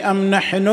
أم نحن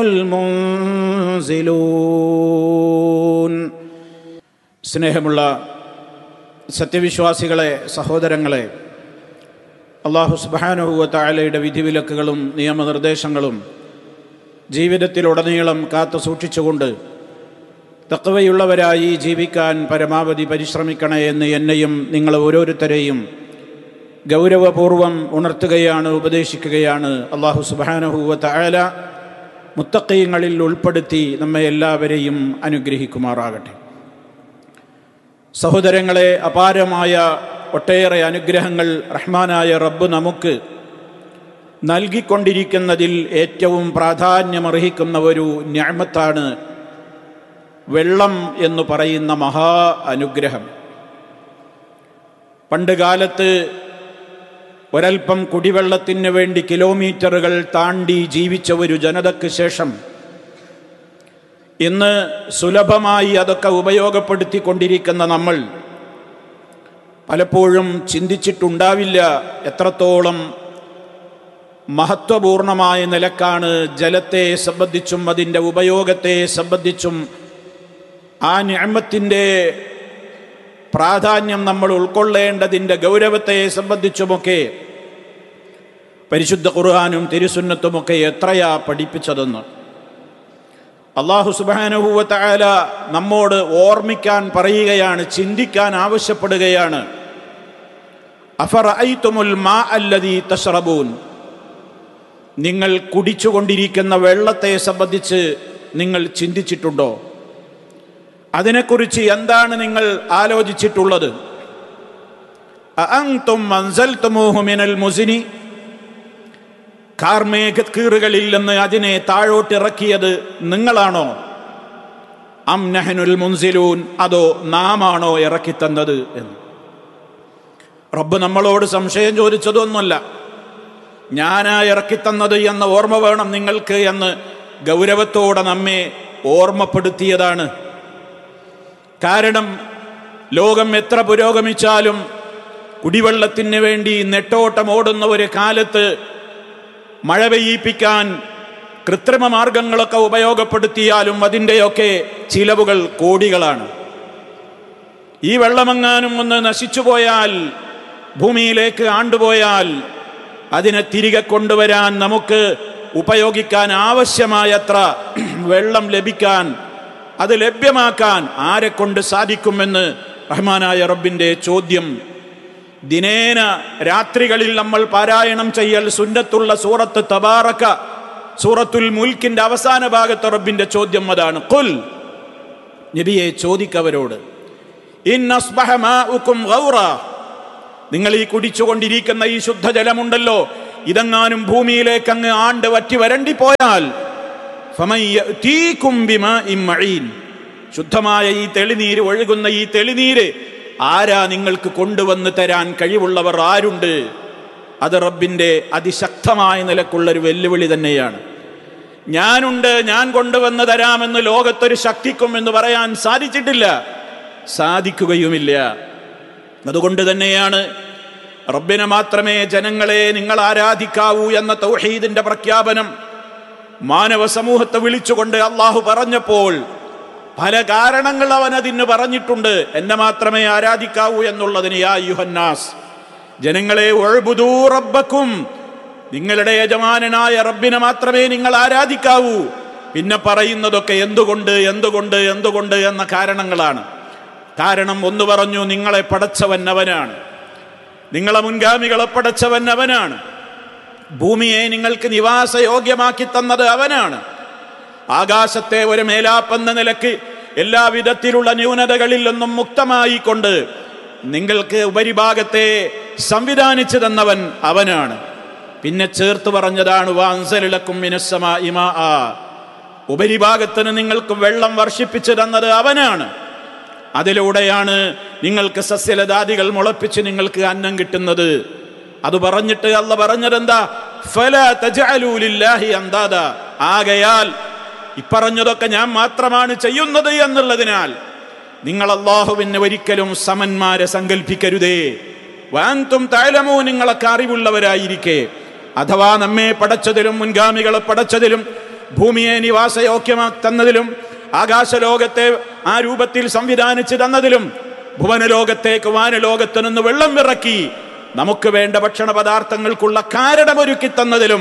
المنزلون സ്നേഹമുള്ള സത്യവിശ്വാസികളെ സഹോദരങ്ങളെ അള്ളാഹു സുബാനുഹുവ താലയുടെ വിധിവിലക്കുകളും നിയമനിർദ്ദേശങ്ങളും ജീവിതത്തിലുടനീളം കാത്തു സൂക്ഷിച്ചുകൊണ്ട് തക്കവയുള്ളവരായി ജീവിക്കാൻ പരമാവധി പരിശ്രമിക്കണേ എന്ന് എന്നെയും നിങ്ങൾ ഓരോരുത്തരെയും ഗൗരവപൂർവം ഉണർത്തുകയാണ് ഉപദേശിക്കുകയാണ് അള്ളാഹു സുബാനഹുവ താല മുത്തക്കയങ്ങളിൽ ഉൾപ്പെടുത്തി നമ്മെ എല്ലാവരെയും അനുഗ്രഹിക്കുമാറാകട്ടെ സഹോദരങ്ങളെ അപാരമായ ഒട്ടേറെ അനുഗ്രഹങ്ങൾ റഹ്മാനായ റബ്ബ് നമുക്ക് നൽകിക്കൊണ്ടിരിക്കുന്നതിൽ ഏറ്റവും പ്രാധാന്യമർഹിക്കുന്ന ഒരു ഞാമത്താണ് വെള്ളം എന്ന് പറയുന്ന മഹാ അനുഗ്രഹം പണ്ട് കാലത്ത് ഒരൽപ്പം കുടിവെള്ളത്തിന് വേണ്ടി കിലോമീറ്ററുകൾ താണ്ടി ജീവിച്ച ഒരു ജനതയ്ക്ക് ശേഷം ഇന്ന് സുലഭമായി അതൊക്കെ ഉപയോഗപ്പെടുത്തിക്കൊണ്ടിരിക്കുന്ന നമ്മൾ പലപ്പോഴും ചിന്തിച്ചിട്ടുണ്ടാവില്ല എത്രത്തോളം മഹത്വപൂർണമായ നിലക്കാണ് ജലത്തെ സംബന്ധിച്ചും അതിൻ്റെ ഉപയോഗത്തെ സംബന്ധിച്ചും ആ ഞാമത്തിൻ്റെ പ്രാധാന്യം നമ്മൾ ഉൾക്കൊള്ളേണ്ടതിൻ്റെ ഗൗരവത്തെ സംബന്ധിച്ചുമൊക്കെ പരിശുദ്ധ ഖുർആാനും തിരുസുന്നത്തുമൊക്കെ എത്രയാ പഠിപ്പിച്ചതെന്ന് അള്ളാഹു സുബാനുഭൂവത്തായാല നമ്മോട് ഓർമ്മിക്കാൻ പറയുകയാണ് ചിന്തിക്കാൻ ആവശ്യപ്പെടുകയാണ് അഫർ ഐത്തുമുൽ മാ അല്ലതി തഷറബൂൻ നിങ്ങൾ കുടിച്ചുകൊണ്ടിരിക്കുന്ന വെള്ളത്തെ സംബന്ധിച്ച് നിങ്ങൾ ചിന്തിച്ചിട്ടുണ്ടോ അതിനെക്കുറിച്ച് എന്താണ് നിങ്ങൾ ആലോചിച്ചിട്ടുള്ളത് അഅൻതും അൻസൽതുമൂഹു മിനൽ മുസിനി കാർമേഘക്കീറുകളിൽ നിന്ന് അതിനെ താഴോട്ടിറക്കിയത് നിങ്ങളാണോ അം നഹനുൽ മുൻസിലൂൻ അതോ നാമാണോ ഇറക്കിത്തന്നത് എന്ന് റബ്ബ് നമ്മളോട് സംശയം ചോദിച്ചതൊന്നുമല്ല ഞാനാ ഇറക്കിത്തന്നത് എന്ന ഓർമ്മ വേണം നിങ്ങൾക്ക് എന്ന് ഗൗരവത്തോടെ നമ്മെ ഓർമ്മപ്പെടുത്തിയതാണ് കാരണം ലോകം എത്ര പുരോഗമിച്ചാലും കുടിവെള്ളത്തിന് വേണ്ടി നെട്ടോട്ടം ഓടുന്ന ഒരു കാലത്ത് മഴ പെയ്യിപ്പിക്കാൻ കൃത്രിമ മാർഗങ്ങളൊക്കെ ഉപയോഗപ്പെടുത്തിയാലും അതിൻ്റെയൊക്കെ ചിലവുകൾ കോടികളാണ് ഈ വെള്ളമെങ്ങാനും ഒന്ന് നശിച്ചു പോയാൽ ഭൂമിയിലേക്ക് ആണ്ടുപോയാൽ അതിനെ തിരികെ കൊണ്ടുവരാൻ നമുക്ക് ഉപയോഗിക്കാൻ ആവശ്യമായത്ര വെള്ളം ലഭിക്കാൻ അത് ലഭ്യമാക്കാൻ ആരെ കൊണ്ട് സാധിക്കുമെന്ന് റഹ്മാനായ റബ്ബിൻ്റെ ചോദ്യം ദിനേന രാത്രികളിൽ നമ്മൾ പാരായണം ചെയ്യൽ സുന്നത്തുള്ള സൂറത്ത് തബാറക്ക സൂറത്തുൽ മുൽക്കിന്റെ അവസാന ഭാഗത്ത് റബ്ബിന്റെ ചോദ്യം അതാണ് കുൽ നബിയെ ചോദിക്കവരോട് നിങ്ങൾ ഈ കുടിച്ചുകൊണ്ടിരിക്കുന്ന ഈ ശുദ്ധജലമുണ്ടല്ലോ ഇതെങ്ങാനും ഭൂമിയിലേക്ക് അങ്ങ് ആണ്ട് വറ്റി വരണ്ടി പോയാൽ ശുദ്ധമായ ഈ തെളിനീര് ഒഴുകുന്ന ഈ തെളിനീര് ആരാ നിങ്ങൾക്ക് കൊണ്ടുവന്ന് തരാൻ കഴിവുള്ളവർ ആരുണ്ട് അത് റബ്ബിന്റെ അതിശക്തമായ നിലക്കുള്ളൊരു വെല്ലുവിളി തന്നെയാണ് ഞാനുണ്ട് ഞാൻ കൊണ്ടുവന്ന് തരാമെന്ന് ലോകത്തൊരു ശക്തിക്കും എന്ന് പറയാൻ സാധിച്ചിട്ടില്ല സാധിക്കുകയുമില്ല അതുകൊണ്ട് തന്നെയാണ് റബ്ബിനെ മാത്രമേ ജനങ്ങളെ നിങ്ങൾ ആരാധിക്കാവൂ എന്ന തൗഹീദിന്റെ പ്രഖ്യാപനം മാനവ സമൂഹത്തെ വിളിച്ചുകൊണ്ട് അള്ളാഹു പറഞ്ഞപ്പോൾ പല കാരണങ്ങൾ അവൻ അതിന് പറഞ്ഞിട്ടുണ്ട് എന്നെ മാത്രമേ ആരാധിക്കാവൂ എന്നുള്ളതിന് യാ യുഹന്നാസ് ജനങ്ങളെ ഒഴുബുദൂ റബ്ബക്കും നിങ്ങളുടെ യജമാനനായ റബ്ബിനെ മാത്രമേ നിങ്ങൾ ആരാധിക്കാവൂ പിന്നെ പറയുന്നതൊക്കെ എന്തുകൊണ്ട് എന്തുകൊണ്ട് എന്തുകൊണ്ട് എന്ന കാരണങ്ങളാണ് കാരണം ഒന്ന് പറഞ്ഞു നിങ്ങളെ പടച്ചവൻ അവനാണ് നിങ്ങളെ മുൻഗാമികളെ പടച്ചവൻ അവനാണ് ഭൂമിയെ നിങ്ങൾക്ക് നിവാസയോഗ്യമാക്കി തന്നത് അവനാണ് ആകാശത്തെ ഒരു മേലാപ്പെന്ന നിലക്ക് എല്ലാ വിധത്തിലുള്ള ന്യൂനതകളിൽ നിന്നും മുക്തമായി കൊണ്ട് നിങ്ങൾക്ക് ഉപരിഭാഗത്തെ സംവിധാനിച്ചു തന്നവൻ അവനാണ് പിന്നെ ചേർത്ത് പറഞ്ഞതാണ് വാൻസലിളക്കും മിനസ്സമ ഇമാ ആ ഉപരിഭാഗത്തിന് നിങ്ങൾക്ക് വെള്ളം വർഷിപ്പിച്ചു തന്നത് അവനാണ് അതിലൂടെയാണ് നിങ്ങൾക്ക് സസ്യലതാദികൾ മുളപ്പിച്ച് നിങ്ങൾക്ക് അന്നം കിട്ടുന്നത് അത് പറഞ്ഞിട്ട് അല്ല പറഞ്ഞതെന്താ ഫല തജാലൂലില്ലാഹി അന്താദ ആകയാൽ ഇപ്പറഞ്ഞതൊക്കെ ഞാൻ മാത്രമാണ് ചെയ്യുന്നത് എന്നുള്ളതിനാൽ നിങ്ങൾ അള്ളാഹുവിന് ഒരിക്കലും സമന്മാരെ സങ്കല്പിക്കരുതേ വാൻതും താലമോ നിങ്ങളൊക്കെ അറിവുള്ളവരായിരിക്കെ അഥവാ നമ്മെ പടച്ചതിലും മുൻഗാമികളെ പടച്ചതിലും ഭൂമിയെ നിവാസയോഗ്യമാക്കി തന്നതിലും ആകാശലോകത്തെ ആ രൂപത്തിൽ സംവിധാനിച്ചു തന്നതിലും ഭുവനലോകത്തേക്ക് വാനലോകത്തു നിന്ന് വെള്ളം ഇറക്കി നമുക്ക് വേണ്ട ഭക്ഷണ പദാർത്ഥങ്ങൾക്കുള്ള കാരണമൊരുക്കി തന്നതിലും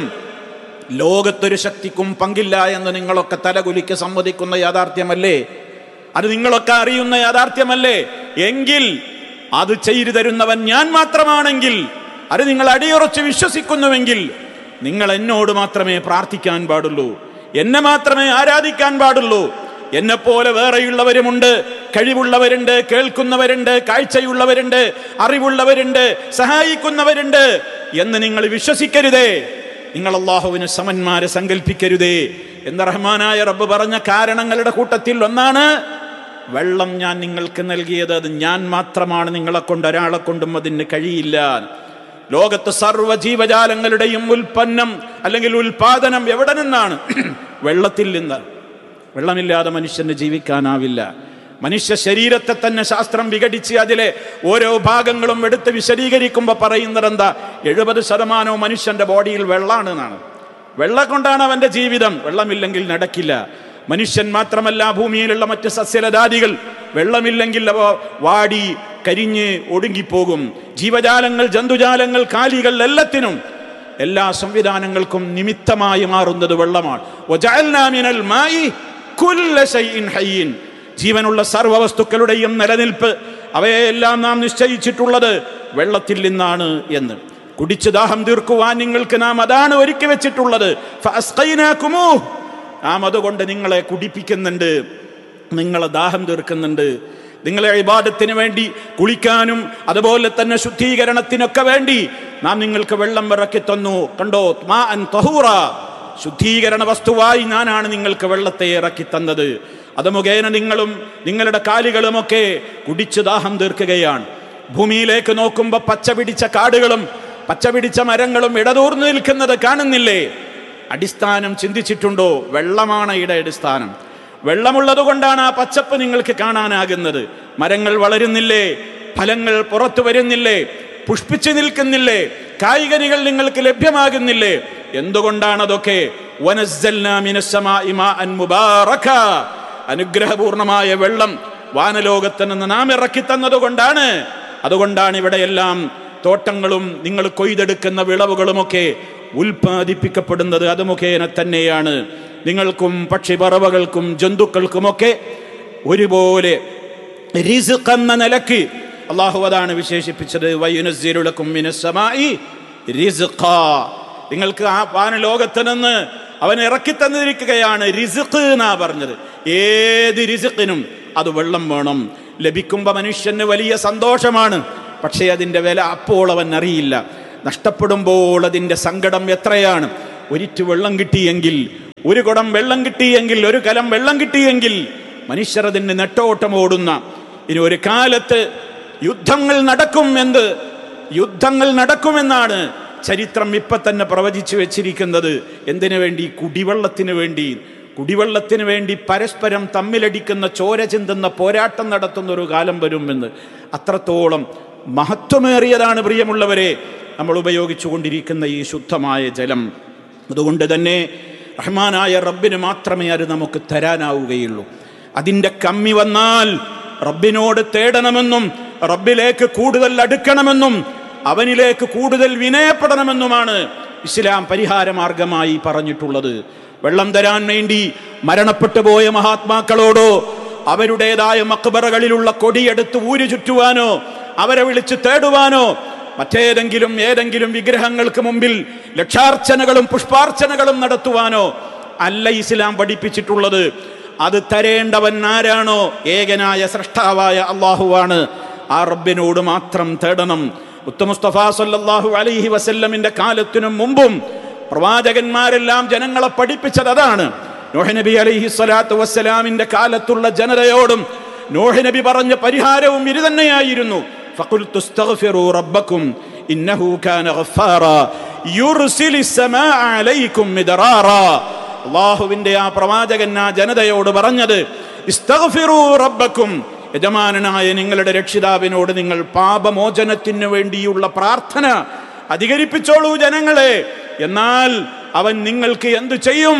ലോകത്തൊരു ശക്തിക്കും പങ്കില്ല എന്ന് നിങ്ങളൊക്കെ തലകുലിക്ക് സമ്മതിക്കുന്ന യാഥാർത്ഥ്യമല്ലേ അത് നിങ്ങളൊക്കെ അറിയുന്ന യാഥാർത്ഥ്യമല്ലേ എങ്കിൽ അത് ചെയ്തു തരുന്നവൻ ഞാൻ മാത്രമാണെങ്കിൽ അത് നിങ്ങൾ അടിയുറച്ച് വിശ്വസിക്കുന്നുവെങ്കിൽ നിങ്ങൾ എന്നോട് മാത്രമേ പ്രാർത്ഥിക്കാൻ പാടുള്ളൂ എന്നെ മാത്രമേ ആരാധിക്കാൻ പാടുള്ളൂ എന്നെ പോലെ വേറെയുള്ളവരുമുണ്ട് കഴിവുള്ളവരുണ്ട് കേൾക്കുന്നവരുണ്ട് കാഴ്ചയുള്ളവരുണ്ട് അറിവുള്ളവരുണ്ട് സഹായിക്കുന്നവരുണ്ട് എന്ന് നിങ്ങൾ വിശ്വസിക്കരുതേ നിങ്ങൾ അള്ളാഹുവിന് സമന്മാരെ സങ്കല്പിക്കരുതേ എന്ന് റഹ്മാനായ റബ്ബ് പറഞ്ഞ കാരണങ്ങളുടെ കൂട്ടത്തിൽ ഒന്നാണ് വെള്ളം ഞാൻ നിങ്ങൾക്ക് നൽകിയത് അത് ഞാൻ മാത്രമാണ് നിങ്ങളെ കൊണ്ട് ഒരാളെ കൊണ്ടും അതിന് കഴിയില്ല ലോകത്ത് സർവ്വ ജീവജാലങ്ങളുടെയും ഉൽപ്പന്നം അല്ലെങ്കിൽ ഉൽപാദനം എവിടെ നിന്നാണ് വെള്ളത്തിൽ നിന്ന് വെള്ളമില്ലാതെ മനുഷ്യന് ജീവിക്കാനാവില്ല മനുഷ്യ ശരീരത്തെ തന്നെ ശാസ്ത്രം വിഘടിച്ച് അതിലെ ഓരോ ഭാഗങ്ങളും എടുത്ത് വിശദീകരിക്കുമ്പോൾ പറയുന്നത് എന്താ എഴുപത് ശതമാനവും മനുഷ്യന്റെ ബോഡിയിൽ വെള്ളമാണ് എന്നാണ് വെള്ളം കൊണ്ടാണ് അവന്റെ ജീവിതം വെള്ളമില്ലെങ്കിൽ നടക്കില്ല മനുഷ്യൻ മാത്രമല്ല ഭൂമിയിലുള്ള മറ്റ് സസ്യലതാദികൾ വെള്ളമില്ലെങ്കിൽ അവ വാടി കരിഞ്ഞ് ഒടുങ്ങിപ്പോകും ജീവജാലങ്ങൾ ജന്തുജാലങ്ങൾ കാലികൾ എല്ലാത്തിനും എല്ലാ സംവിധാനങ്ങൾക്കും നിമിത്തമായി മാറുന്നത് വെള്ളമാണ് വജഅൽനാ മിനൽ മായി കുല്ല ശൈഇൻ ഹയ്യിൻ. ജീവനുള്ള സർവ്വ വസ്തുക്കളുടെയും നിലനിൽപ്പ് അവയെല്ലാം നാം നിശ്ചയിച്ചിട്ടുള്ളത് വെള്ളത്തിൽ നിന്നാണ് എന്ന് കുടിച്ച് ദാഹം തീർക്കുവാൻ നിങ്ങൾക്ക് നാം അതാണ് ഒരുക്കി വെച്ചിട്ടുള്ളത് ഫഅസ്ഖൈനാകുമൂഹ്. നാം അതുകൊണ്ട് നിങ്ങളെ കുടിപ്പിക്കുന്നുണ്ട് നിങ്ങളെ ദാഹം തീർക്കുന്നുണ്ട് നിങ്ങളെ ഇബാദത്തിന് വേണ്ടി കുളിക്കാനും അതുപോലെ തന്നെ ശുദ്ധീകരണത്തിനൊക്കെ വേണ്ടി നാം നിങ്ങൾക്ക് വെള്ളം ഇറക്കി തന്നു കണ്ടോ മാ അൻ തഹൂറ ശുദ്ധീകരണ വസ്തുവായി ഞാനാണ് നിങ്ങൾക്ക് വെള്ളത്തെ ഇറക്കി തന്നത് അത് മുഖേന നിങ്ങളും നിങ്ങളുടെ കാലികളുമൊക്കെ കുടിച്ചു ദാഹം തീർക്കുകയാണ് ഭൂമിയിലേക്ക് നോക്കുമ്പോൾ പച്ച പിടിച്ച കാടുകളും പച്ച പിടിച്ച മരങ്ങളും ഇടതൂർന്നു നിൽക്കുന്നത് കാണുന്നില്ലേ അടിസ്ഥാനം ചിന്തിച്ചിട്ടുണ്ടോ വെള്ളമാണ് ഇവിടെ അടിസ്ഥാനം വെള്ളമുള്ളത് കൊണ്ടാണ് ആ പച്ചപ്പ് നിങ്ങൾക്ക് കാണാനാകുന്നത് മരങ്ങൾ വളരുന്നില്ലേ ഫലങ്ങൾ പുറത്തു വരുന്നില്ലേ പുഷ്പിച്ചു നിൽക്കുന്നില്ലേ കായികനികൾ നിങ്ങൾക്ക് ലഭ്യമാകുന്നില്ലേ എന്തുകൊണ്ടാണ് അതൊക്കെ വനസ്സൽനാ മിനസ്സമാഇ മാഅൻ മുബാറക. അനുഗ്രഹപൂർണമായ വെള്ളം വാനലോകത്ത് നിന്ന് നാം ഇറക്കി തന്നത് കൊണ്ടാണ് അതുകൊണ്ടാണ് ഇവിടെയെല്ലാം തോട്ടങ്ങളും നിങ്ങൾ കൊയ്തെടുക്കുന്ന വിളവുകളുമൊക്കെ ഉൽപ്പാദിപ്പിക്കപ്പെടുന്നത് അത് മുഖേന തന്നെയാണ് നിങ്ങൾക്കും പക്ഷിപറവകൾക്കും ജന്തുക്കൾക്കുമൊക്കെ ഒരുപോലെ റിസ്ഖ് എന്ന നിലക്ക് അള്ളാഹു അതാണ് വിശേഷിപ്പിച്ചത് വയുനസ്സിലുലക്കും മിനസ്സമായി റിസ്ഖാ നിങ്ങൾക്ക് ആ വാനലോകത്ത് നിന്ന് അവൻ ഇറക്കി തന്നിരിക്കുകയാണ് റിസ്ഖ് എന്നാ പറഞ്ഞത് ഏത് റിസ്ഖിനും അത് വെള്ളം വേണം ലഭിക്കുമ്പോൾ മനുഷ്യന് വലിയ സന്തോഷമാണ് പക്ഷേ അതിൻ്റെ വില അപ്പോൾ അവൻ അറിയില്ല നഷ്ടപ്പെടുമ്പോൾ അതിൻ്റെ സങ്കടം എത്രയാണ് ഒരിറ്റു വെള്ളം കിട്ടിയെങ്കിൽ ഒരു കുടം വെള്ളം കിട്ടിയെങ്കിൽ ഒരു കലം വെള്ളം കിട്ടിയെങ്കിൽ മനുഷ്യർ അതിന് നെട്ടോട്ടം ഓടുന്ന ഇനി ഒരു കാലത്ത് യുദ്ധങ്ങൾ നടക്കും എന്ന് യുദ്ധങ്ങൾ നടക്കുമെന്നാണ് ചരിത്രം ഇപ്പൊ തന്നെ പ്രവചിച്ചു വെച്ചിരിക്കുന്നത് എന്തിനു വേണ്ടി കുടിവെള്ളത്തിന് വേണ്ടി കുടിവെള്ളത്തിന് വേണ്ടി പരസ്പരം തമ്മിലടിക്കുന്ന ചോര ചിന്തുന്ന പോരാട്ടം നടത്തുന്ന ഒരു കാലം വരുമെന്ന് അത്രത്തോളം മഹത്വമേറിയതാണ് പ്രിയമുള്ളവരെ നമ്മൾ ഉപയോഗിച്ചു കൊണ്ടിരിക്കുന്ന ഈ ശുദ്ധമായ ജലം അതുകൊണ്ട് തന്നെ റഹ്മാനായ റബ്ബിന് മാത്രമേ അത് നമുക്ക് തരാനാവുകയുള്ളൂ അതിൻ്റെ കമ്മി വന്നാൽ റബ്ബിനോട് തേടണമെന്നും റബ്ബിലേക്ക് കൂടുതൽ അടുക്കണമെന്നും അവനിലേക്ക് കൂടുതൽ വിനയപ്പെടണമെന്നുമാണ് ഇസ്ലാം പരിഹാര മാർഗമായി പറഞ്ഞിട്ടുള്ളത് വെള്ളം തരാൻ വേണ്ടി മരണപ്പെട്ടു പോയ മഹാത്മാക്കളോടോ അവരുടേതായ മക്ബറകളിലുള്ള കൊടിയെടുത്ത് ഊരു ചുറ്റുവാനോ അവരെ വിളിച്ച് തേടുവാനോ മറ്റേതെങ്കിലും ഏതെങ്കിലും വിഗ്രഹങ്ങൾക്ക് മുമ്പിൽ ലക്ഷാർച്ചനകളും പുഷ്പാർച്ചനകളും നടത്തുവാനോ അല്ല ഇസ്ലാം പഠിപ്പിച്ചിട്ടുള്ളത് അത് തരേണ്ടവൻ ആരാണോ ഏകനായ സൃഷ്ടാവായ അള്ളാഹുവാണ് ആ റബ്ബിനോട് മാത്രം തേടണം മുത്തമുസ്തഫ സല്ലല്ലാഹു അലൈഹി വസല്ലമിന്റെ കാലത്തിനും മുമ്പും പ്രവാചകന്മാരെല്ലാം ജനങ്ങളെ പഠിപ്പിച്ചത് അതാണ് നോഹ നബി അലൈഹി സ്വലാത്തു വസ്സലാമിന്റെ കാലത്തുള്ള ജനതയോടും നോഹ നബി പറഞ്ഞ പരിഹാരവും ഇത് തന്നെയായിരുന്നു ഫഖുൽതു ഇസ്തഗ്ഫിറൂ റബ്ബക്കും ഇന്നഹു കാന ഗഫാറാ യുർസിലിസ് സമാഅ അലൈക്കും മിദറാറാ അള്ളാഹുവിന്റെ ആ പ്രവാചകൻ ആ ജനതയോട് പറഞ്ഞത് ഇസ്തഗ്ഫിറൂ റബ്ബക്കും യജമാനനായ നിങ്ങളുടെ രക്ഷിതാവിനോട് നിങ്ങൾ പാപമോചനത്തിന് വേണ്ടിയുള്ള പ്രാർത്ഥന അധികരിപ്പിച്ചോളൂ ജനങ്ങളെ എന്നാൽ അവൻ നിങ്ങൾക്ക് എന്തു ചെയ്യും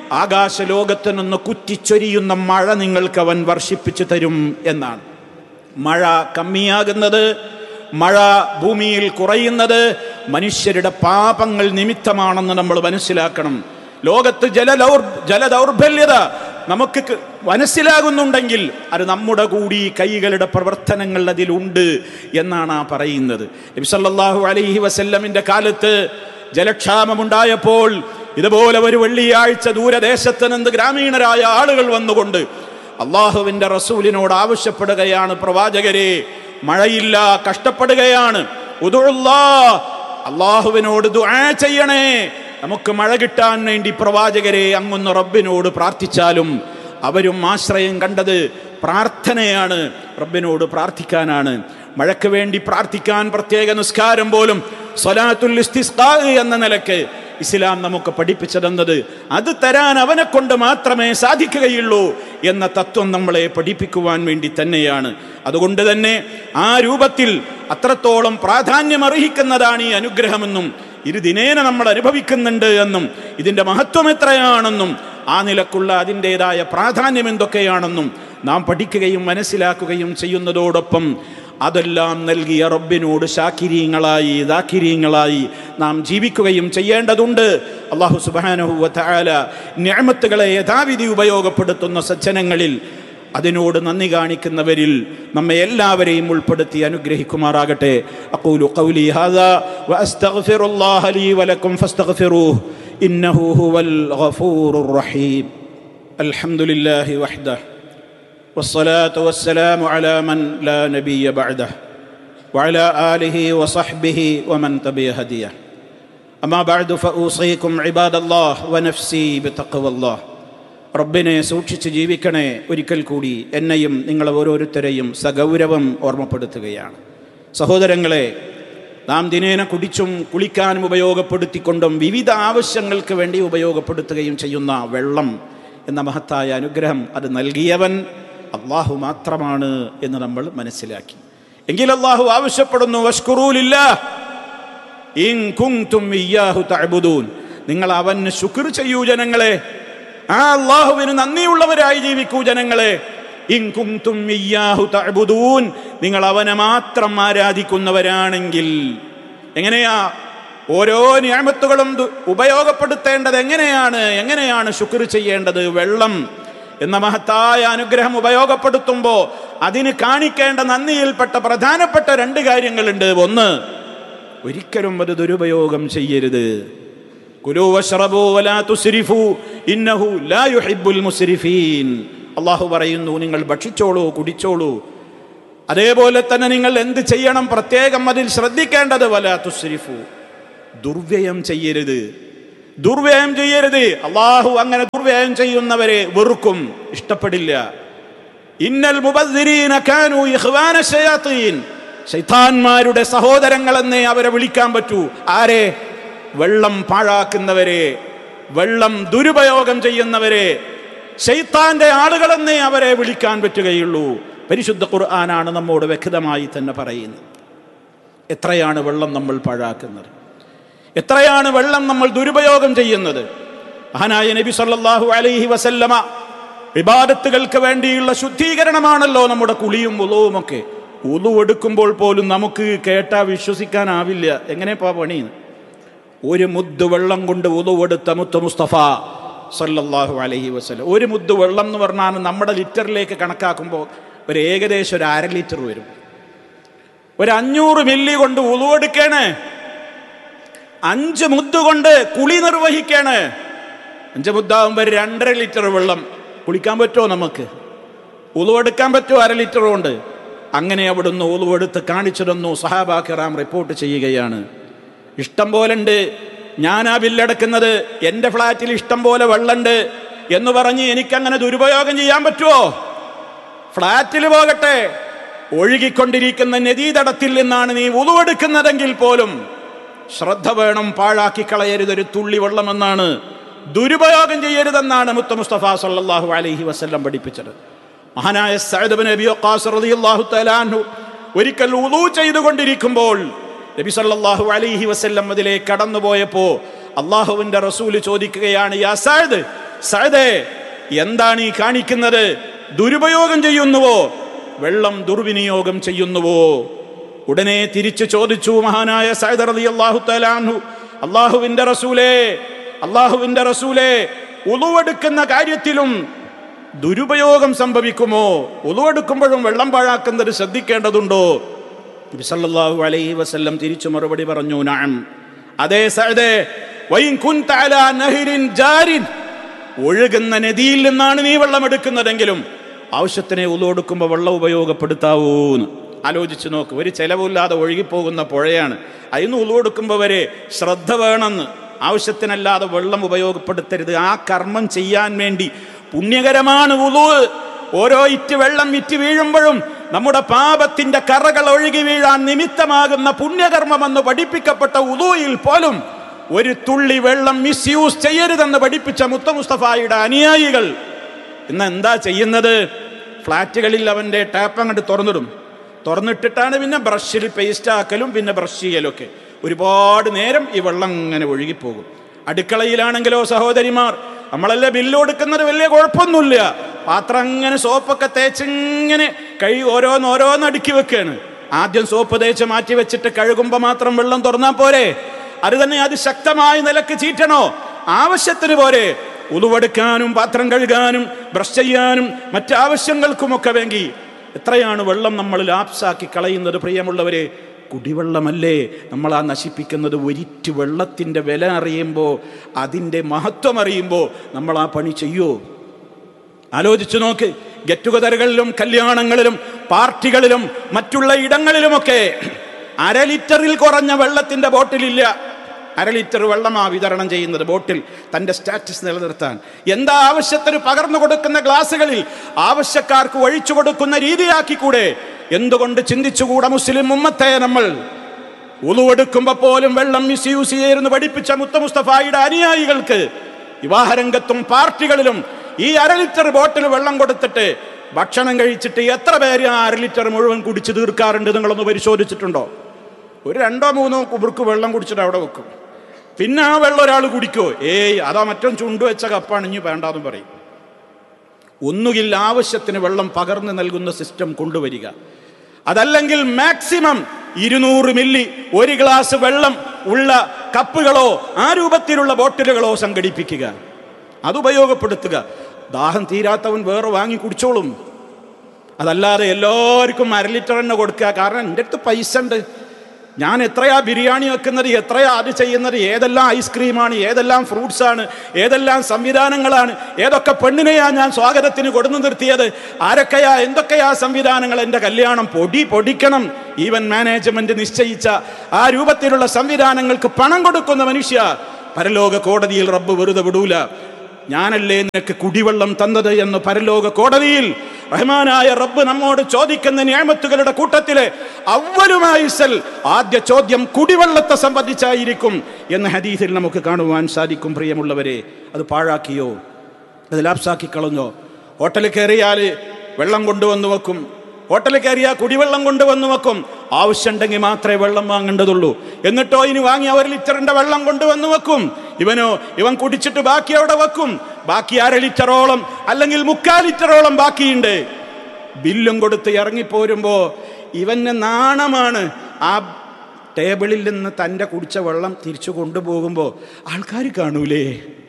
ആകാശ ലോകത്ത് നിന്ന് കുറ്റിച്ചൊരിയുന്ന മഴ നിങ്ങൾക്ക് അവൻ വർഷിപ്പിച്ചു തരും എന്നാണ് മഴ കമ്മിയാകുന്നത് മഴ ഭൂമിയിൽ കുറയുന്നത് മനുഷ്യരുടെ പാപങ്ങൾ നിമിത്തമാണെന്ന് നമ്മൾ മനസ്സിലാക്കണം ലോകത്ത് ജലദൗർ ജലദൗർബല്യത നമുക്ക് ക- മനസ്സിലാകുന്നുണ്ടെങ്കിൽ അത് നമ്മുടെ കൂടി കൈകളുടെ പ്രവർത്തനങ്ങൾ അതിലുണ്ട് എന്നാണ് ആ പറയുന്നത് നബി സല്ലല്ലാഹു അലൈഹി വസല്ലമിന്റെ കാലത്ത് ജലക്ഷാമമുണ്ടായപ്പോൾ ഇതുപോലെ ഒരു വെള്ളിയാഴ്ച ദൂരദേശത്ത് നിന്ന് ഗ്രാമീണരായ ആളുകൾ വന്നുകൊണ്ട് അള്ളാഹുവിന്റെ റസൂലിനോട് ആവശ്യപ്പെടുകയാണ് പ്രവാചകരെ മഴയില്ല കഷ്ടപ്പെടുകയാണ് ഉദുല്ലാ അള്ളാഹുവിനോട് ദുആ ചെയ്യണേ നമുക്ക് മഴ കിട്ടാൻ വേണ്ടി പ്രവാചകരെ അങ്ങൊന്ന് റബ്ബിനോട് പ്രാർത്ഥിച്ചാലും അവരും ആശ്രയം കണ്ടത് പ്രാർത്ഥനയാണ് റബ്ബിനോട് പ്രാർത്ഥിക്കാനാണ് മഴയ്ക്ക് വേണ്ടി പ്രാർത്ഥിക്കാൻ പ്രത്യേക നിസ്കാരം പോലും സ്വലാത്തുൽ ഇസ്തിസ്ഖാ എന്ന നിലക്ക് ഇസ്ലാം നമുക്ക് പഠിപ്പിച്ചു തന്നത് അത് തരാൻ അവനെ കൊണ്ട് മാത്രമേ സാധിക്കുകയുള്ളൂ എന്ന തത്വം നമ്മളെ പഠിപ്പിക്കുവാൻ വേണ്ടി തന്നെയാണ് അതുകൊണ്ട് തന്നെ ആ രൂപത്തിൽ അത്രത്തോളം പ്രാധാന്യം അർഹിക്കുന്നതാണ് ഈ അനുഗ്രഹമെന്നും ഇത് ദിനേന നമ്മൾ അനുഭവിക്കുന്നുണ്ട് എന്നും ഇതിൻ്റെ മഹത്വം എത്രയാണെന്നും ആ നിലക്കുള്ള അതിൻ്റെതായ പ്രാധാന്യം എന്തൊക്കെയാണെന്നും നാം പഠിക്കുകയും മനസ്സിലാക്കുകയും ചെയ്യുന്നതോടൊപ്പം അതെല്ലാം നൽകിയ റബ്ബിനോട് ശാക്കിരീങ്ങളായി ദാക്കിരീങ്ങളായി നാം ജീവിക്കുകയും ചെയ്യേണ്ടതുണ്ട് അള്ളാഹു സുബാനഹുവ തആല ഞാമത്തുകളെ യഥാവിധി ഉപയോഗപ്പെടുത്തുന്ന സജ്ജനങ്ങളിൽ അതിനോട് നന്ദി കാണിക്കുന്നവരിൽ നമ്മെ എല്ലാവരെയും ഉൾപ്പെടുത്തി അനുഗ്രഹിക്കുമാറാകട്ടെ അഖൂലു ഖൗലി ഹാദാ വഅസ്തഗ്ഫിറുല്ലാഹ ലീ വലക്കും ഫസ്തഗ്ഫിറൂഹ് ഇന്നഹു ഹുവൽ ഗഫൂറുർ റഹീം അൽഹംദുലില്ലാഹി വഹ്ദഹ والصلاة والسلام على من لا نبي بعده وعلى آله وصحبه ومن تبع هديه أما بعد فأوصيكم عباد الله ونفسي بتقوى الله റബ്ബിനെ സൂക്ഷിച്ച് ജീവിക്കണേ ഒരിക്കൽ കൂടി എന്നെയും നിങ്ങൾ ഓരോരുത്തരെയും സഗൗരവം ഓർമ്മപ്പെടുത്തുകയാണ് സഹോദരങ്ങളെ നാം ദിനേന കുടിച്ചും കുളിക്കാനും ഉപയോഗപ്പെടുത്തിക്കൊണ്ടും വിവിധ ആവശ്യങ്ങൾക്ക് വേണ്ടി ഉപയോഗപ്പെടുത്തുകയും ചെയ്യുന്ന വെള്ളം എന്ന മഹത്തായ അനുഗ്രഹം അത് നൽകിയവൻ അള്ളാഹു മാത്രമാണ് എന്ന് നമ്മൾ മനസ്സിലാക്കി എങ്കിൽ അള്ളാഹു ആവശ്യപ്പെടുന്നു വഷ്കുറൂലില്ല ഇൻ കുങ്തും ഇയ്യാഹു തഅബുദൂൻ നിങ്ങൾ അവന് ശുക്ർ ചെയ്യൂ ജനങ്ങളെ ആ അള്ളാഹുവിന് നന്ദിയുള്ളവരായി ജീവിക്കൂ ജനങ്ങളെ ഇൻ കുങ്തും ഇയ്യാഹു തഅബുദൂൻ നിങ്ങൾ അവനെ മാത്രം ആരാധിക്കുന്നവരാണെങ്കിൽ എങ്ങനെയാ ഓരോ നിയമത്തുകളും ഉപയോഗപ്പെടുത്തേണ്ടത് എങ്ങനെയാണ് എങ്ങനെയാണ് ശുക്ർ ചെയ്യേണ്ടത് വെള്ളം എന്ന മഹത്തായ അനുഗ്രഹം ഉപയോഗപ്പെടുത്തുമ്പോൾ അതിന് കാണിക്കേണ്ട നന്ദിയിൽപ്പെട്ട പ്രധാനപ്പെട്ട രണ്ട് കാര്യങ്ങളുണ്ട് ഒന്ന് ഒരിക്കലും അത് ദുരുപയോഗം ചെയ്യരുത് കുലൂ വശ്റബൂ വലാ തുസ്രിഫൂ ഇന്നഹു ലാ യുഹിബ്ബുൽ മുസ്രിഫീൻ അള്ളാഹു പറയുന്നു നിങ്ങൾ ഭക്ഷിച്ചോളൂ കുടിച്ചോളൂ അതേപോലെ തന്നെ നിങ്ങൾ എന്ത് ചെയ്യണം പ്രത്യേകം അതിൽ ശ്രദ്ധിക്കേണ്ടത് വലാ തുസ്രിഫു ദുർവ്യയം ചെയ്യരുത് ദുർവ്യയം ചെയ്യരുത് അള്ളാഹു അങ്ങനെ ദുർവ്യയം ചെയ്യുന്നവരെ വെറുക്കും ഇഷ്ടപ്പെടില്ല ഇന്നൽ മുബദ്ദിരീന കാനൂ ഇഖ്വാന ശയാത്തീൻ ശൈത്താന്മാരുടെ സഹോദരങ്ങളെന്നേ അവരെ വിളിക്കാൻ പറ്റൂ ആരെ വെള്ളം പാഴാക്കുന്നവരെ വെള്ളം ദുരുപയോഗം ചെയ്യുന്നവരെ ശൈത്താന്റെ ആളുകളെന്നേ അവരെ വിളിക്കാൻ പറ്റുകയുള്ളൂ പരിശുദ്ധ ഖുർആനാണ് നമ്മോട് വ്യക്തമായി തന്നെ പറയുന്നത് എത്രയാണ് വെള്ളം നമ്മൾ പാഴാക്കുന്നത് എത്രയാണ് വെള്ളം നമ്മൾ ദുരുപയോഗം ചെയ്യുന്നത് മഹാനായ നബി സല്ലല്ലാഹു അലൈഹി വസല്ലമ വിവാദത്തുകൾക്ക് വേണ്ടിയുള്ള ശുദ്ധീകരണമാണല്ലോ നമ്മുടെ കുളിയും ഉളവും ഒക്കെ ഉളു എടുക്കുമ്പോൾ പോലും നമുക്ക് കേട്ടാ വിശ്വസിക്കാനാവില്ല എങ്ങനെയാ പണി ഒരു മുദ്ദ് വെള്ളം കൊണ്ട് ഉളുവെടുത്ത മുത്ത മുസ്തഫ സല്ലല്ലാഹു അലൈഹി വസല്ലം ഒരു മുദ്ദ് വെള്ളം എന്ന് പറഞ്ഞാൽ നമ്മുടെ ലിറ്ററിലേക്ക് കണക്കാക്കുമ്പോൾ ഒരു ഏകദേശം ഒരു അര ലിറ്റർ വരും ഒരു അഞ്ഞൂറ് മില്ലി കൊണ്ട് ഉളുവെടുക്കണേ അഞ്ച് മുദ്ദ് കൊണ്ട് കുളി നിർവഹിക്കാണ് അഞ്ച് മുദ്ദാകുമ്പോൾ രണ്ടര ലിറ്റർ വെള്ളം കുളിക്കാൻ പറ്റുമോ നമുക്ക് ഉളുവെടുക്കാൻ പറ്റുമോ അര ലിറ്റർ കൊണ്ട് അങ്ങനെ അവിടുന്ന് ഉളുവെടുത്ത് കാണിച്ചു തന്നു സഹാബാക്കിറാം റിപ്പോർട്ട് ചെയ്യുകയാണ് ഇഷ്ടം പോലെ ഉണ്ട് ഞാനാ ബില്ലടക്കുന്നത് എൻ്റെ ഫ്ലാറ്റിൽ ഇഷ്ടം പോലെ വെള്ളമുണ്ട് എന്ന് പറഞ്ഞ് എനിക്കങ്ങനെ ദുരുപയോഗം ചെയ്യാൻ പറ്റുമോ ഫ്ലാറ്റിൽ പോകട്ടെ ഒഴുകിക്കൊണ്ടിരിക്കുന്ന നദീതടത്തിൽ നിന്നാണ് നീ ഉളുവെടുക്കുന്നതെങ്കിൽ പോലും ശ്രദ്ധ വേണം പാഴാക്കി കളയരുതൊരു തുള്ളി വെള്ളമെന്നാണ് ദുരുപയോഗം ചെയ്യരുതെന്നാണ് മുത്ത മുസ്തഫ സല്ലല്ലാഹു അലൈഹി വസല്ലം പഠിപ്പിച്ചത് മഹാനായ സഅദ് ബിൻ അബി വഖാസ് റളിയല്ലാഹു തആല അൻഹു ഒരിക്കൽ ഉളൂ ചെയ്തുകൊണ്ടിരിക്കുമ്പോൾ നബി സല്ലല്ലാഹു അലൈഹി വസല്ലം അതിലേക്ക് കടന്നുപോയപ്പോൾ അള്ളാഹുവിന്റെ റസൂല് ചോദിക്കുകയാണ് യാ സഅദ് സഅദേ എന്താണ് ഈ കാണിക്കുന്നത് ദുരുപയോഗം ചെയ്യുന്നുവോ വെള്ളം ദുർവിനിയോഗം ചെയ്യുന്നുവോ ഉടനെ തിരിച്ചു ചോദിച്ചു മഹാനായ സൈദർ അലി അള്ളാഹു തലാൻഹു അള്ളാഹുവിന്റെ റസൂലേ അള്ളാഹുവിന്റെ റസൂലേ ഉളുവെടുക്കുന്ന കാര്യത്തിലും ദുരുപയോഗം സംഭവിക്കുമോ ഉളുവെടുക്കുമ്പോഴും വെള്ളം പാഴാക്കുന്നത് ശ്രദ്ധിക്കേണ്ടതുണ്ടോ നബി സല്ലല്ലാഹു അലൈഹി വസല്ലം തിരിച്ചു മറുപടി പറഞ്ഞു നഅം അതേ സഅദേ വൈൻ കുൻത അലാ നഹരിൻ ജാരിൻ ഒഴുകുന്ന നദിയിൽ നിന്നാണ് നീ വെള്ളം എടുക്കുന്നതെങ്കിലും ആവശ്യത്തിനെ ഉള്ളൊടുക്കുമ്പോൾ വെള്ളം ഉപയോഗപ്പെടുത്താവൂന്ന് ആലോചിച്ച് നോക്ക് ഒരു ചെലവില്ലാതെ ഒഴുകിപ്പോകുന്ന പുഴയാണ് അതിന് ഉള്ളൊടുക്കുമ്പോൾ വരെ ശ്രദ്ധ വേണമെന്ന് ആവശ്യത്തിനല്ലാതെ വെള്ളം ഉപയോഗപ്പെടുത്തരുത് ആ കർമ്മം ചെയ്യാൻ വേണ്ടി പുണ്യകരമാണ് ഉളു ഓരോ ഇറ്റ് വെള്ളം ഇറ്റ് വീഴുമ്പോഴും നമ്മുടെ പാപത്തിന്റെ കറകൾ ഒഴുകി വീഴാൻ നിമിത്തമാകുന്ന പുണ്യകർമ്മമെന്ന് പഠിപ്പിക്കപ്പെട്ട ഉദൂയിൽ പോലും ഒരു തുള്ളി വെള്ളം മിസ്യൂസ് ചെയ്യരുതെന്ന് പഠിപ്പിച്ച മുത്ത മുസ്തഫായുടെ അനുയായികൾ ഇന്ന് എന്താ ചെയ്യുന്നത് ഫ്ലാറ്റുകളിൽ അവൻ്റെ ടാപ്പ് അങ്ങോട്ട് തുറന്നിടും തുറന്നിട്ടിട്ടാണ് പിന്നെ ബ്രഷിൽ പേസ്റ്റ് ആക്കലും പിന്നെ ബ്രഷ് ചെയ്യലൊക്കെ ഒരുപാട് നേരം ഈ വെള്ളം ഇങ്ങനെ ഒഴുകിപ്പോകും അടുക്കളയിലാണെങ്കിലോ സഹോദരിമാർ നമ്മളല്ലേ ബില്ല് കൊടുക്കുന്നത് വലിയ കുഴപ്പമൊന്നുമില്ല പാത്രം അങ്ങനെ സോപ്പൊക്കെ തേച്ചിങ്ങനെ കൈ ഓരോന്ന് ഓരോന്ന് അടുക്കി വെക്കുകയാണ് ആദ്യം സോപ്പ് തേച്ച് മാറ്റി വെച്ചിട്ട് കഴുകുമ്പോൾ മാത്രം വെള്ളം തുറന്നാൽ പോരെ അത് തന്നെ അത് ശക്തമായ നിലക്ക് ചീറ്റണോ ആവശ്യത്തിന് പോരെ ഉളുവെടുക്കാനും പാത്രം കഴുകാനും ബ്രഷ് ചെയ്യാനും മറ്റാവശ്യങ്ങൾക്കുമൊക്കെ വേണ്ടി എത്രയാണ് വെള്ളം നമ്മൾ ലാപ്സാക്കി കളയുന്നത് പ്രിയമുള്ളവരെ കുടിവെള്ളമല്ലേ നമ്മൾ ആ നശിപ്പിക്കുന്നത് ഒരിറ്റ് വെള്ളത്തിൻ്റെ വില അറിയുമ്പോൾ അതിൻ്റെ മഹത്വം അറിയുമ്പോൾ നമ്മൾ ആ പണി ചെയ്യുമോ ആലോചിച്ചു നോക്ക് ഗെറ്റ് ടുഗദറുകളിലും കല്യാണങ്ങളിലും പാർട്ടികളിലും മറ്റുള്ള ഇടങ്ങളിലുമൊക്കെ അര ലിറ്ററിൽ കുറഞ്ഞ വെള്ളത്തിന്റെ ബോട്ടിലില്ല അര ലിറ്റർ വെള്ളമാ വിതരണം ചെയ്യുന്നത് ബോട്ടിൽ തന്റെ സ്റ്റാറ്റസ് നിലനിർത്താൻ എന്താ ആവശ്യത്തിന് പകർന്നു കൊടുക്കുന്ന ഗ്ലാസുകളിൽ ആവശ്യക്കാർക്ക് ഒഴിച്ചു കൊടുക്കുന്ന രീതിയാക്കിക്കൂടെ എന്തുകൊണ്ട് ചിന്തിച്ചുകൂടെ മുസ്ലിം ഉമ്മത്തെ നമ്മൾ ഉളുവെടുക്കുമ്പോ പോലും വെള്ളം മിസ്യൂസ് ചെയ്യരുന്ന് പഠിപ്പിച്ച മുത്ത മുസ്തഫായുടെ അനുയായികൾക്ക് വിവാഹരംഗത്തും പാർട്ടികളിലും ഈ അര ലിറ്റർ ബോട്ടിൽ വെള്ളം കൊടുത്തിട്ട് ഭക്ഷണം കഴിച്ചിട്ട് എത്ര പേര് ആ അര ലിറ്റർ മുഴുവൻ കുടിച്ച് തീർക്കാറുണ്ട് നിങ്ങളൊന്ന് പരിശോധിച്ചിട്ടുണ്ടോ ഒരു രണ്ടോ മൂന്നോ കുബുർക്ക് വെള്ളം കുടിച്ചിട്ട് അവിടെ വെക്കും പിന്നെ ആ വെള്ളം ഒരാൾ കുടിക്കോ ഏയ് അതാ മറ്റോ ചുണ്ടു വെച്ച കപ്പാണ് ഇനി വേണ്ടാന്നും പറയും ഒന്നുകിൽ ആവശ്യത്തിന് വെള്ളം പകർന്നു നൽകുന്ന സിസ്റ്റം കൊണ്ടുവരിക അതല്ലെങ്കിൽ മാക്സിമം ഇരുന്നൂറ് മില്ലി ഒരു ഗ്ലാസ് വെള്ളം ഉള്ള കപ്പുകളോ ആ രൂപത്തിലുള്ള ബോട്ടിലുകളോ സംഘടിപ്പിക്കുക അത് ഉപയോഗപ്പെടുത്തുക ദാഹം തീരാത്തവൻ വേറെ വാങ്ങി കുടിച്ചോളും അതല്ലാതെ എല്ലാവർക്കും അര ലിറ്റർ തന്നെ കൊടുക്കുക കാരണം എൻ്റെ അടുത്ത് പൈസ ഉണ്ട് ഞാൻ എത്രയാ ബിരിയാണി വെക്കുന്നത് എത്രയാ അത് ചെയ്യുന്നത് ഏതെല്ലാം ഐസ്ക്രീമാണ് ഏതെല്ലാം ഫ്രൂട്ട്സ് ആണ് ഏതെല്ലാം സംവിധാനങ്ങളാണ് ഏതൊക്കെ പെണ്ണിനെയാ ഞാൻ സ്വാഗതത്തിന് കൊടുന്നു നിർത്തിയത് ആരൊക്കെയാ എന്തൊക്കെയാ സംവിധാനങ്ങൾ എൻ്റെ കല്യാണം പൊടി പൊടിക്കണം ഈവൻ മാനേജ്മെന്റ് നിശ്ചയിച്ച ആ രൂപത്തിലുള്ള സംവിധാനങ്ങൾക്ക് പണം കൊടുക്കുന്ന മനുഷ്യ പരലോക കോടതിയിൽ റബ്ബ് വെറുതെ വിടൂല ഞാനല്ലേ നിനക്ക് കുടിവെള്ളം തന്നത് എന്ന് പരലോക കോടതിയിൽ റഹ്മാനായ റബ്ബ് നമ്മോട് ചോദിക്കുന്ന നിയമത്തുകളുടെ കൂട്ടത്തിലെ അവലുമായിസൽ ആദ്യ ചോദ്യം കുടിവെള്ളത്തെ സംബന്ധിച്ചായിരിക്കും എന്ന് ഹദീസിൽ നമുക്ക് കാണുവാൻ സാധിക്കും പ്രിയമുള്ളവരെ അത് പാഴാക്കിയോ അത് ലാപ്സാക്കി കളഞ്ഞോ ഹോട്ടലിൽ കയറിയാൽ വെള്ളം കൊണ്ടുവന്ന് വെക്കും ഹോട്ടലിൽ കയറിയാൽ കുടിവെള്ളം കൊണ്ടുവന്ന് വെക്കും ആവശ്യമുണ്ടെങ്കിൽ മാത്രമേ വെള്ളം വാങ്ങേണ്ടതുള്ളൂ എന്നിട്ടോ ഇനി വാങ്ങി ഒരു ലിറ്ററിന്റെ വെള്ളം കൊണ്ടുവന്ന് വെക്കും ഇവനോ ഇവൻ കുടിച്ചിട്ട് ബാക്കി അവിടെ വെക്കും ബാക്കി അര ലിറ്ററോളം അല്ലെങ്കിൽ മുക്കാൽ ലിറ്ററോളം ബാക്കിയുണ്ട് ബില്ലും കൊടുത്ത് ഇറങ്ങിപ്പോരുമ്പോ ഇവന് നാണമാണ് ആ ടേബിളിൽ നിന്ന് തൻ്റെ കുടിച്ച വെള്ളം തിരിച്ചു കൊണ്ടുപോകുമ്പോൾ ആൾക്കാർ കാണൂലേ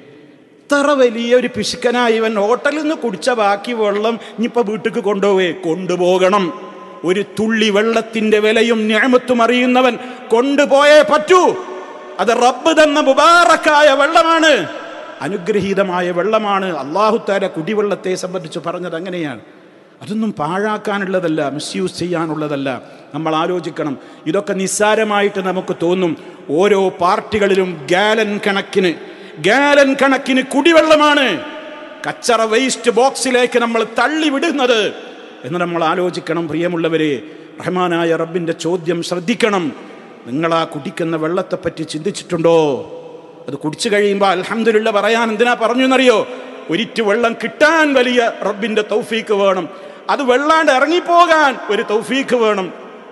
ഇത്ര വലിയ ഒരു പിശുക്കനായി ഇവൻ ഹോട്ടലിൽ നിന്ന് കുടിച്ച ബാക്കി വെള്ളം ഇനിയിപ്പോൾ വീട്ടിലേക്ക് കൊണ്ടുപോവേ കൊണ്ടുപോകണം ഒരു തുള്ളി വെള്ളത്തിന്റെ വിലയും ഞാമത്തും അറിയുന്നവൻ കൊണ്ടുപോയേ പറ്റൂ അത് റബ്ബ് തന്ന മുബാറക്കായ വെള്ളമാണ് അനുഗ്രഹീതമായ വെള്ളമാണ് അള്ളാഹുത്താര കുടിവെള്ളത്തെ സംബന്ധിച്ച് പറഞ്ഞത് അങ്ങനെയാണ് അതൊന്നും പാഴാക്കാനുള്ളതല്ല മിസ്യൂസ് ചെയ്യാനുള്ളതല്ല നമ്മൾ ആലോചിക്കണം ഇതൊക്കെ നിസ്സാരമായിട്ട് നമുക്ക് തോന്നും ഓരോ പാർട്ടികളിലും ഗാലൻ കണക്കിന് ഗാലൻ കണക്കിന് കുടിവെള്ളമാണ് കച്ചറ വേസ്റ്റ് ബോക്സിലേക്ക് നമ്മൾ തള്ളി വിടുന്നത് എന്ന് നമ്മൾ ആലോചിക്കണം പ്രിയമുള്ളവരെ റഹ്മാനായ റബ്ബിന്റെ ചോദ്യം ശ്രദ്ധിക്കണം നിങ്ങൾ ആ കുടിക്കുന്ന വെള്ളത്തെപ്പറ്റി ചിന്തിച്ചിട്ടുണ്ടോ അത് കുടിച്ചു കഴിയുമ്പോൾ അൽഹംദുലില്ല പറയാൻ എന്തിനാ പറഞ്ഞു എന്നറിയോ ഒരിറ്റ് വെള്ളം കിട്ടാൻ വലിയ റബ്ബിന്റെ തൗഫീക്ക് വേണം അത് വെള്ളാണ്ട് ഇറങ്ങിപ്പോകാൻ ഒരു തൗഫീക്ക് വേണം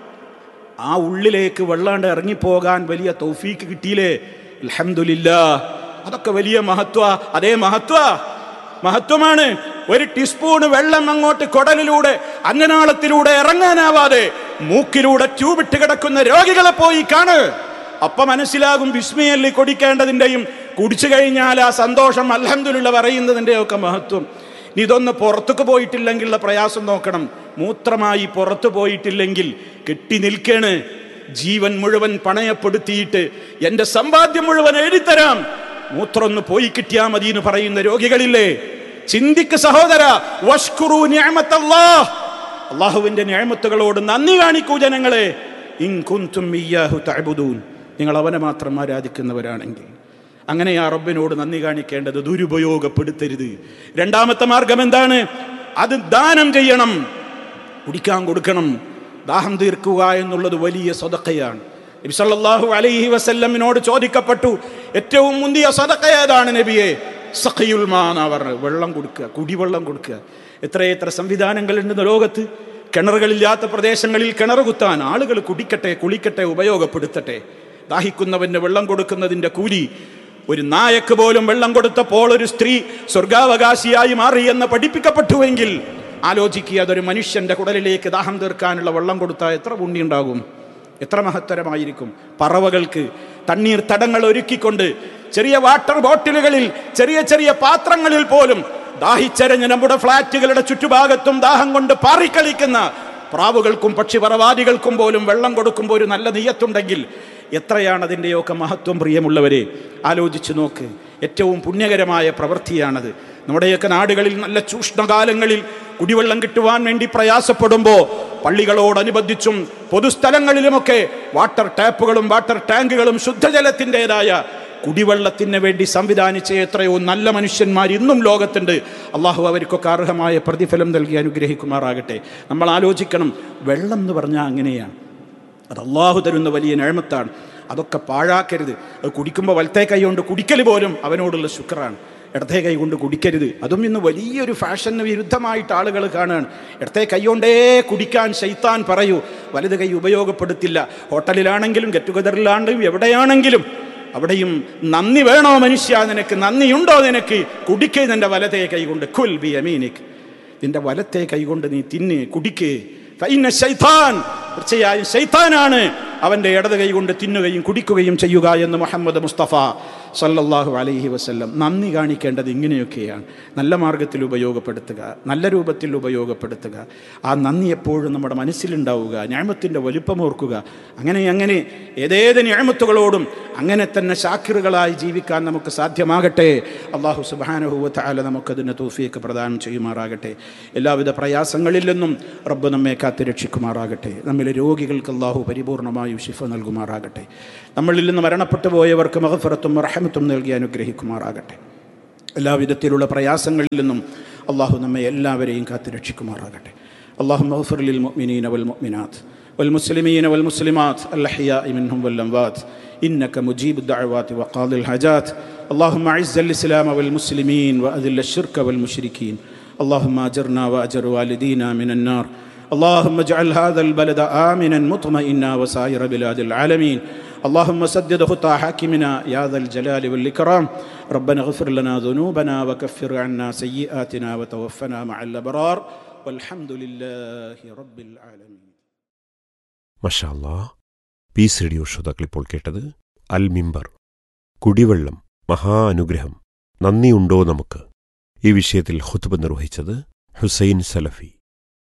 ആ ഉള്ളിലേക്ക് വെള്ളാണ്ട് ഇറങ്ങിപ്പോകാൻ വലിയ തൗഫീക്ക് കിട്ടിയില്ലേ അൽഹംദുലില്ല അതൊക്കെ വലിയ മഹത്വ അതേ മഹത്വ മഹത്വമാണ് ഒരു ടീസ്പൂണ് വെള്ളം അങ്ങോട്ട് കുടലിലൂടെ അന്നനാളത്തിലൂടെ ഇറങ്ങാനാവാതെ മൂക്കിലൂടെ ട്യൂബിട്ട് കിടക്കുന്ന രോഗികളെ പോയി കാണ് അപ്പൊ മനസ്സിലാകും വിസ്മയല്ലി കൊടിക്കേണ്ടതിൻ്റെയും കുടിച്ചു കഴിഞ്ഞാൽ ആ സന്തോഷം അൽഹംദുലില്ല പറയുന്നതിൻ്റെയും ഒക്കെ മഹത്വം നീ ഇതൊന്ന് പുറത്തേക്ക് പോയിട്ടില്ലെങ്കിലുള്ള പ്രയാസം നോക്കണം മൂത്രമായി പുറത്തു പോയിട്ടില്ലെങ്കിൽ കെട്ടി നിൽക്കേണ് ജീവൻ മുഴുവൻ പണയപ്പെടുത്തിയിട്ട് എൻ്റെ സമ്പാദ്യം മുഴുവൻ എഴുതിത്തരാം മൂത്രം ഒന്ന് പോയി കിട്ടിയാൽ മതി എന്ന് പറയുന്ന രോഗികളില്ലേ ചിന്തിക്ക് സഹോദര വഷ്കുറു നിഅമത്തല്ലാഹ് അള്ളാഹുവിന്റെ ഞാമത്തുകളോട് നന്ദി കാണിക്കൂ ജനങ്ങളെ ഇൻ കുന്തും ഇയ്യാഹു തഅബുദൂൻ നിങ്ങൾ അവനെ മാത്രം ആരാധിക്കുന്നവരാണെങ്കിൽ അങ്ങനെ ആ റബ്ബിനോട് നന്ദി കാണിക്കേണ്ടത് ദുരുപയോഗപ്പെടുത്തരുത് രണ്ടാമത്തെ മാർഗം എന്താണ് അത് ദാനം ചെയ്യണം കുടിക്കാൻ കൊടുക്കണം ദാഹം തീർക്കുക എന്നുള്ളത് വലിയ സ്വതക്കയാണ് നബിസല്ലാഹു അലൈഹി വസല്ലമിനോട് ചോദിക്കപ്പെട്ടു ഏറ്റവും മുന്തിയ സ്വതക്ക ഏതാണ് നബിയെ സഖയുൽമാൻ അവർ വെള്ളം കൊടുക്കുക കുടിവെള്ളം കൊടുക്കുക എത്രയെത്ര സംവിധാനങ്ങളുണ്ട് ലോകത്ത് കിണറുകളില്ലാത്ത പ്രദേശങ്ങളിൽ കിണർ കുത്താൻ ആളുകൾ കുടിക്കട്ടെ കുളിക്കട്ടെ ഉപയോഗപ്പെടുത്തട്ടെ ദാഹിക്കുന്നവന് വെള്ളം കൊടുക്കുന്നതിൻ്റെ കൂലി ഒരു നായക്ക് പോലും വെള്ളം കൊടുത്തപ്പോൾ ഒരു സ്ത്രീ സ്വർഗാവകാശിയായി മാറി എന്ന് പഠിപ്പിക്കപ്പെട്ടുവെങ്കിൽ ആലോചിക്കുക അതൊരു മനുഷ്യന്റെ കുടലിലേക്ക് ദാഹം തീർക്കാനുള്ള വെള്ളം കൊടുത്താൽ എത്ര പുണ്യുണ്ടാകും എത്ര മഹത്തരമായിരിക്കും പറവകൾക്ക് തണ്ണീർ തടങ്ങൾ ഒരുക്കിക്കൊണ്ട് ചെറിയ വാട്ടർ ബോട്ടിലുകളിൽ ചെറിയ ചെറിയ പാത്രങ്ങളിൽ പോലും ദാഹിച്ചരഞ്ഞ് നമ്മുടെ ഫ്ളാറ്റുകളുടെ ചുറ്റുഭാഗത്തും ദാഹം കൊണ്ട് പാറിക്കളിക്കുന്ന പ്രാവുകൾക്കും പക്ഷിപറവാദികൾക്കും പോലും വെള്ളം കൊടുക്കുമ്പോൾ ഒരു നല്ല നെയ്യത്തുണ്ടെങ്കിൽ എത്രയാണ് അതിൻ്റെയൊക്കെ മഹത്വം പ്രിയമുള്ളവരെ ആലോചിച്ച് നോക്ക് ഏറ്റവും പുണ്യകരമായ പ്രവൃത്തിയാണത് നമ്മുടെയൊക്കെ നാടുകളിൽ നല്ല ചൂഷ്ണകാലങ്ങളിൽ കുടിവെള്ളം കിട്ടുവാൻ വേണ്ടി പ്രയാസപ്പെടുമ്പോൾ പള്ളികളോടനുബന്ധിച്ചും പൊതുസ്ഥലങ്ങളിലുമൊക്കെ വാട്ടർ ടാപ്പുകളും വാട്ടർ ടാങ്കുകളും ശുദ്ധജലത്തിൻ്റെതായ കുടിവെള്ളത്തിന് വേണ്ടി സംവിധാനിച്ച എത്രയോ നല്ല മനുഷ്യന്മാർ ഇന്നും ലോകത്തുണ്ട് അള്ളാഹു അവർക്കൊക്കെ അർഹമായ പ്രതിഫലം നൽകി അനുഗ്രഹിക്കുമാറാകട്ടെ നമ്മൾ ആലോചിക്കണം വെള്ളം എന്ന് പറഞ്ഞാൽ അങ്ങനെയാണ് അത് അള്ളാഹു തരുന്ന വലിയ നേഴ്മത്താണ് അതൊക്കെ പാഴാക്കരുത് അത് കുടിക്കുമ്പോൾ വലത്തെ കൈ കൊണ്ട് കുടിക്കൽ പോലും അവനോടുള്ള ശുക്രാണ് ഇടത്തെ കൈ കൊണ്ട് കുടിക്കരുത് അതും ഇന്ന് വലിയൊരു ഫാഷന് വിരുദ്ധമായിട്ട് ആളുകൾ കാണുകയാണ് ഇടത്തെ കൈ കൊണ്ടേ കുടിക്കാൻ ശൈത്താൻ പറയൂ വലത് കൈ ഉപയോഗപ്പെടുത്തില്ല ഹോട്ടലിലാണെങ്കിലും ഗെറ്റ് ടുഗദറിലാണെങ്കിലും എവിടെയാണെങ്കിലും അവിടെയും നന്ദി വേണോ മനുഷ്യ നിനക്ക് നന്ദിയുണ്ടോ നിനക്ക് കുടിക്കേ നിന്റെ വലത്തെ കൈ കൊണ്ട് കുൽ ബി അമീനിക് നിന്റെ വലത്തെ കൈ കൊണ്ട് നീ തിന്ന് കുടിക്ക് ഫൈന ശൈത്താൻ തീർച്ചയായും ശൈത്താനാണ് അവൻ്റെ ഇടത് കൈ കൊണ്ട് തിന്നുകയും കുടിക്കുകയും ചെയ്യുക എന്ന് മുഹമ്മദ് മുസ്തഫ സല്ലല്ലാഹു അലൈഹി വസല്ലം നന്ദി കാണിക്കേണ്ടത് ഇങ്ങനെയൊക്കെയാണ് നല്ല മാർഗത്തിൽ ഉപയോഗപ്പെടുത്തുക നല്ല രൂപത്തിൽ ഉപയോഗപ്പെടുത്തുക ആ നന്ദി എപ്പോഴും നമ്മുടെ മനസ്സിലുണ്ടാവുക ഞാമത്തിൻ്റെ വലുപ്പം ഓർക്കുക അങ്ങനെ അങ്ങനെ ഏതേത് ഞാമത്തുകളോടും അങ്ങനെ തന്നെ ശാക്കിറുകളായി ജീവിക്കാൻ നമുക്ക് സാധ്യമാകട്ടെ അള്ളാഹു സുബാനഹുവ താല നമുക്കതിന് തൂഫിയൊക്കെ പ്രദാനം ചെയ്യുമാറാകട്ടെ എല്ലാവിധ പ്രയാസങ്ങളിൽ നിന്നും റബ്ബ് നമ്മെ കാത്ത് രക്ഷിക്കുമാറാകട്ടെ നമ്മിലെ രോഗികൾക്ക് അള്ളാഹു പരിപൂർണമായും ശിഫ നൽകുമാറാകട്ടെ നമ്മളിൽ നിന്ന് മരണപ്പെട്ടു പോയവർക്ക് മഹഫറത്തും റഹമത്തും നൽകി അനുഗ്രഹിക്കുമാറാകട്ടെ എല്ലാവിധത്തിലുള്ള പ്രയാസങ്ങളിൽ നിന്നും അള്ളാഹു നമ്മെ എല്ലാവരെയും കാത്ത് രക്ഷിക്കുമാറാകട്ടെ അള്ളാഹു മഹഫറിൽ മുഅ്മിനീന വൽ മുഅ്മിനാത്ത് والمسلمين والمسلمات الأحياء منهم والأموات إنك مجيب الدعوات وقاضي الحاجات اللهم أعز الإسلام والمسلمين وأذل الشرك والمشركين اللهم أجرنا وأجر والدينا من النار اللهم اجعل هذا البلد آمنا مطمئنا وسائر بلاد العالمين اللهم سدد خطى حاكمنا يا ذا الجلال والإكرام ربنا اغفر لنا ذنوبنا وكفر عنا سيئاتنا وتوفنا مع الأبرار والحمد لله رب العالمين മഷാല്ലാ പീസ് റേഡിയോ ശ്രോതാക്കൾ ഇപ്പോൾ കേട്ടത് അൽ മിമ്പർ കുടിവെള്ളം മഹാ അനുഗ്രഹം നന്ദിയുണ്ടോ നമുക്ക് ഈ വിഷയത്തിൽ ഹുത്തുബ നിർവഹിച്ചത് ഹുസൈൻ സലഫി